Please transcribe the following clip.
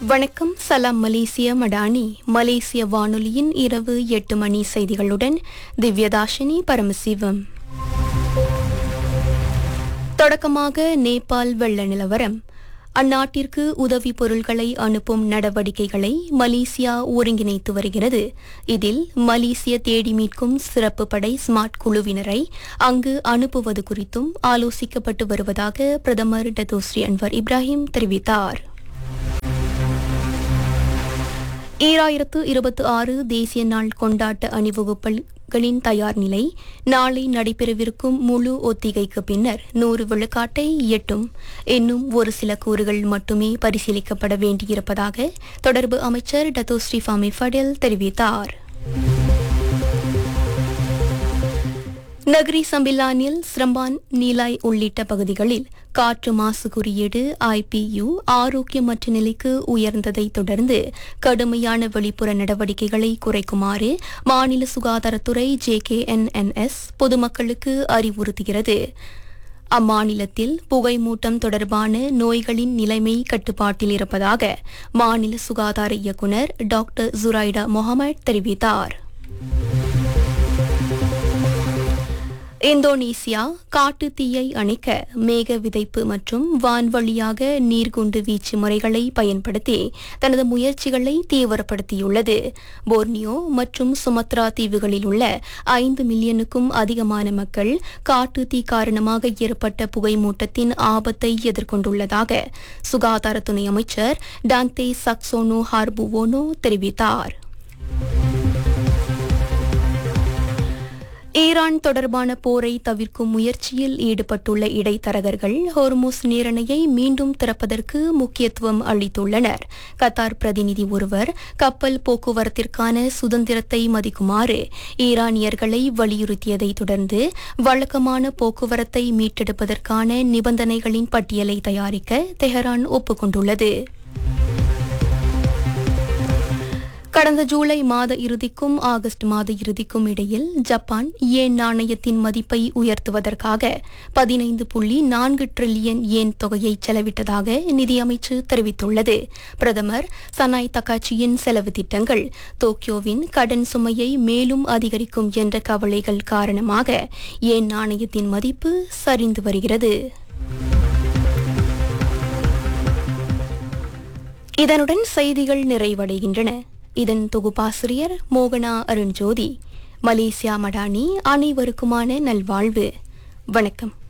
வணக்கம் சலாம் மலேசிய மடானி மலேசிய வானொலியின் இரவு எட்டு மணி செய்திகளுடன் திவ்யதாஷினி பரமசிவம் தொடக்கமாக நேபாள் வெள்ள நிலவரம் அந்நாட்டிற்கு உதவி பொருட்களை அனுப்பும் நடவடிக்கைகளை மலேசியா ஒருங்கிணைத்து வருகிறது இதில் மலேசிய தேடி மீட்கும் சிறப்பு படை ஸ்மார்ட் குழுவினரை அங்கு அனுப்புவது குறித்தும் ஆலோசிக்கப்பட்டு வருவதாக பிரதமர் டத்தோஸ்ரீ அன்வர் இப்ராஹிம் தெரிவித்தார் ஈராயிரத்து இருபத்தி ஆறு தேசிய நாள் கொண்டாட்ட அணிவகுப்புகளின் தயார் நிலை நாளை நடைபெறவிருக்கும் முழு ஒத்திகைக்கு பின்னர் நூறு விழுக்காட்டை எட்டும் இன்னும் ஒரு சில கூறுகள் மட்டுமே பரிசீலிக்கப்பட வேண்டியிருப்பதாக தொடர்பு அமைச்சர் டத்தோஸ்ரீ ஃபாமி ஃபடேல் தெரிவித்தார் நகரி சம்பிலானில் சிரம்பான் நீலாய் உள்ளிட்ட பகுதிகளில் காற்று மாசு குறியீடு ஐபியு ஆரோக்கியமற்ற நிலைக்கு உயர்ந்ததை தொடர்ந்து கடுமையான வெளிப்புற நடவடிக்கைகளை குறைக்குமாறு மாநில சுகாதாரத்துறை ஜேகேஎன்என்எஸ் பொதுமக்களுக்கு அறிவுறுத்துகிறது அம்மாநிலத்தில் புகைமூட்டம் தொடர்பான நோய்களின் நிலைமை கட்டுப்பாட்டில் இருப்பதாக மாநில சுகாதார இயக்குநர் டாக்டர் ஜுரைடா முகமது தெரிவித்தார் இந்தோனேசியா காட்டு தீயை அணைக்க மேக விதைப்பு மற்றும் வான்வழியாக நீர்குண்டு வீச்சு முறைகளை பயன்படுத்தி தனது முயற்சிகளை தீவிரப்படுத்தியுள்ளது போர்னியோ மற்றும் சுமத்ரா தீவுகளில் உள்ள ஐந்து மில்லியனுக்கும் அதிகமான மக்கள் காட்டு தீ காரணமாக ஏற்பட்ட புகைமூட்டத்தின் ஆபத்தை எதிர்கொண்டுள்ளதாக சுகாதார துணை அமைச்சர் டாந்தே சக்சோனோ ஹார்புவோனோ தெரிவித்தார் ஈரான் தொடர்பான போரை தவிர்க்கும் முயற்சியில் ஈடுபட்டுள்ள இடைத்தரகர்கள் ஹோர்முஸ் நீரணையை மீண்டும் திறப்பதற்கு முக்கியத்துவம் அளித்துள்ளனர் கத்தார் பிரதிநிதி ஒருவர் கப்பல் போக்குவரத்திற்கான சுதந்திரத்தை மதிக்குமாறு ஈரானியர்களை வலியுறுத்தியதை தொடர்ந்து வழக்கமான போக்குவரத்தை மீட்டெடுப்பதற்கான நிபந்தனைகளின் பட்டியலை தயாரிக்க தெஹரான் ஒப்புக்கொண்டுள்ளது கடந்த ஜூலை மாத இறுதிக்கும் ஆகஸ்ட் மாத இறுதிக்கும் இடையில் ஜப்பான் ஏன் நாணயத்தின் மதிப்பை உயர்த்துவதற்காக பதினைந்து புள்ளி நான்கு டிரில்லியன் ஏன் தொகையை செலவிட்டதாக நிதியமைச்சு தெரிவித்துள்ளது பிரதமர் சனாய் தக்காச்சியின் செலவு திட்டங்கள் டோக்கியோவின் கடன் சுமையை மேலும் அதிகரிக்கும் என்ற கவலைகள் காரணமாக ஏன் நாணயத்தின் மதிப்பு சரிந்து வருகிறது இதனுடன் செய்திகள் நிறைவடைகின்றன இதன் தொகுப்பாசிரியர் மோகனா அருண்ஜோதி மலேசியா மடானி அனைவருக்குமான நல்வாழ்வு வணக்கம்